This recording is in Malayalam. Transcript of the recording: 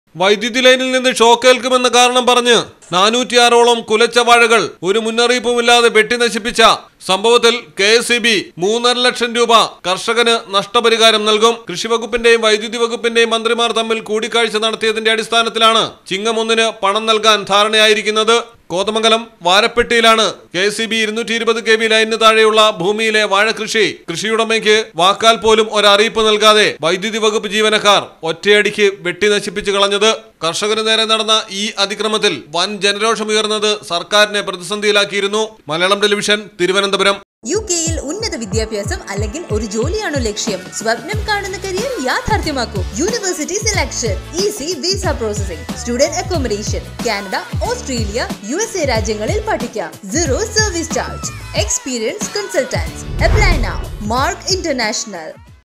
വൈദ്യുതി ലൈനിൽ നിന്ന് ഷോക്കേൽക്കുമെന്ന കാരണം പറഞ്ഞ് നാനൂറ്റിയാറോളം കുലച്ച വാഴകൾ ഒരു മുന്നറിയിപ്പുമില്ലാതെ വെട്ടി നശിപ്പിച്ച സംഭവത്തിൽ കെ എസ് ഇ ബി മൂന്നര ലക്ഷം രൂപ കർഷകന് നഷ്ടപരിഹാരം നൽകും കൃഷി വകുപ്പിന്റെയും വൈദ്യുതി വകുപ്പിന്റെയും മന്ത്രിമാർ തമ്മിൽ കൂടിക്കാഴ്ച നടത്തിയതിന്റെ അടിസ്ഥാനത്തിലാണ് ചിങ്ങം ഒന്നിന് പണം നൽകാൻ ധാരണയായിരിക്കുന്നത് കോതമംഗലം വാരപ്പെട്ടിയിലാണ് കെ സി ബി ഇരുന്നൂറ്റി ഇരുപത് കെ വി ലൈനിന് താഴെയുള്ള ഭൂമിയിലെ വാഴകൃഷി കൃഷിയുടമയ്ക്ക് വാക്കാൽ പോലും ഒരറിയിപ്പ് നൽകാതെ വൈദ്യുതി വകുപ്പ് ജീവനക്കാർ ഒറ്റയടിക്ക് വെട്ടി നശിപ്പിച്ചു കളഞ്ഞത് കർഷകന് നേരെ നടന്ന ഈ അതിക്രമത്തിൽ വൻ ജനരോഷമുയർന്നത് സർക്കാരിനെ പ്രതിസന്ധിയിലാക്കിയിരുന്നു മലയാളം ടെലിവിഷൻ തിരുവനന്തപുരം യു കെയിൽ ഉന്നത വിദ്യാഭ്യാസം അല്ലെങ്കിൽ ഒരു ജോലിയാണോ ലക്ഷ്യം സ്വപ്നം കാണുന്ന കരിയർ യാഥാർത്ഥ്യമാക്കൂ university selection easy visa processing student accommodation Canada Australia U S A രാജ്യങ്ങളിൽ പഠിക്കാം zero service charge experience consultants apply now Mark international